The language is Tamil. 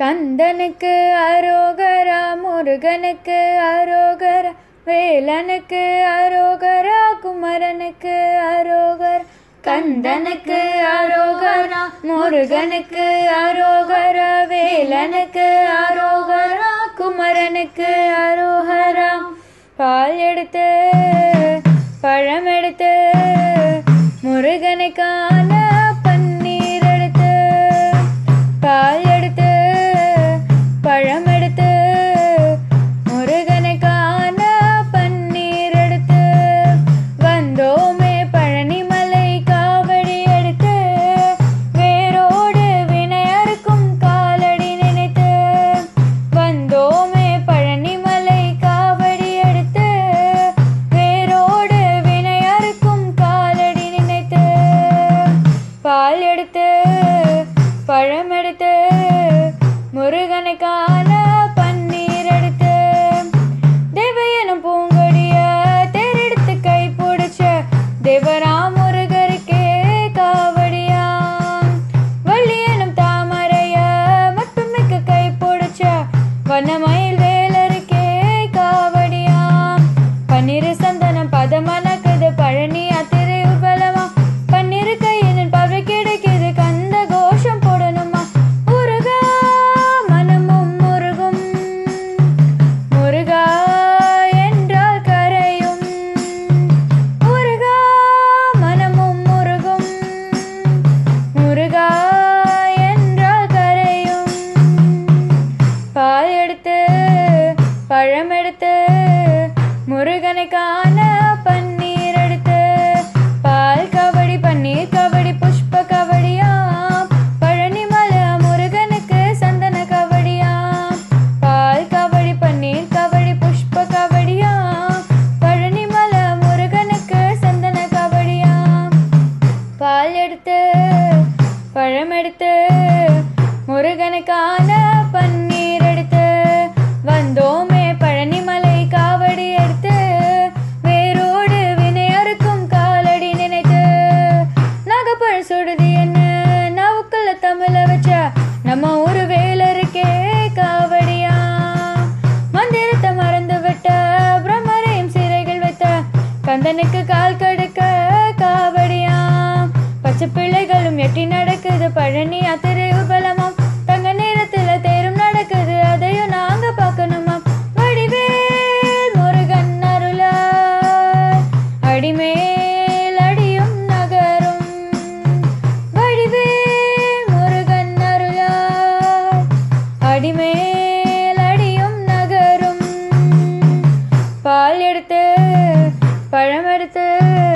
கந்தனுக்கு அரோகரா முருகனுக்கு அரோகரா வேலனுக்கு அரோகரா குமரனுக்கு அரோகர் கந்தனுக்கு அரோகரா முருகனுக்கு அரோகரா வேலனுக்கு அரோகரா குமரனுக்கு அரோகரா பால் எடுத்து பழம் எடுத்து முருகனுக்கான பன்னீர் எடுத்து பால் எடுத்து பழம் எடுத்து முருகனுக்கான பன்னீர் எடுத்து வந்தோமே பழனிமலை காவடி எடுத்து வேரோடு வினையறுக்கும் காலடி நினைத்து வந்தோமே பழனிமலை காவடி எடுத்து வேரோடு வினையறுக்கும் காலடி நினைத்து பால் எடுத்து பழம் எடுத்து முருகனுக்கான பன்னீர் எடுத்து தேவையனும் பூங்கொடிய தேரெடுத்து கை பிடிச்ச தேவரா முருகருக்கே காவடியா வள்ளியனும் தாமரைய மட்டும் மிக்க கை பிடிச்ச வண்ணமயில் வேலருக்கே காவடியா பன்னீர் சந்தனம் பதமனக்குது பழனி அத்திரை உபலமா பன்னீர் கையின் பவை கிடைக்குது கந்த கோஷம் போடணுமா முருகா மனமும் முருகும் முருகா என்றால் கரையும் முருகா மனமும் முருகும் முருகா என்றால் கரையும் பால் எடுத்து பழம் எடுத்து முருகனுக்கான பன்னீர் எடுத்து பால் கபடி பன்னீர் கபடி புஷ்ப கபடியாம் பழனிமலை முருகனுக்கு சந்தன கபடியாம் பால் கபடி பன்னீர் கபடி புஷ்ப கபடியாம் பழனிமலை முருகனுக்கு சந்தன கபடியாம் பால் எடுத்து பழம் எடுத்து முருகனுக்கான பன்னீர் எடுத்து வந்தோமே பழனிமலை காவடி எடுத்து வேரோடு வினையறுக்கும் காலடி நினைத்து நாகப்பழம் சுடுது என்ன நாவுக்குள்ள தமிழ வச்ச நம்ம ஊரு வேலருக்கே காவடியா மந்திரத்தை மறந்து விட்ட பிரம்மரையும் சிறைகள் வைத்த கந்தனுக்கு கால் கடுக்க காவடியா பச்சை பிள்ளைகளும் எட்டி நடக்குது பழனி அத்திரை உபலமாம் தங்க நேரத்துல தேரும் நடக்குது அதையும் நாங்க பார்க்கணுமா வடிவேல் முருகன் அருள அடிமேல் அடியும் நகரும் வடிவேல் முருகன் அருள அடிமேல் அடியும் நகரும் பால் எடுத்து பழம் எடுத்து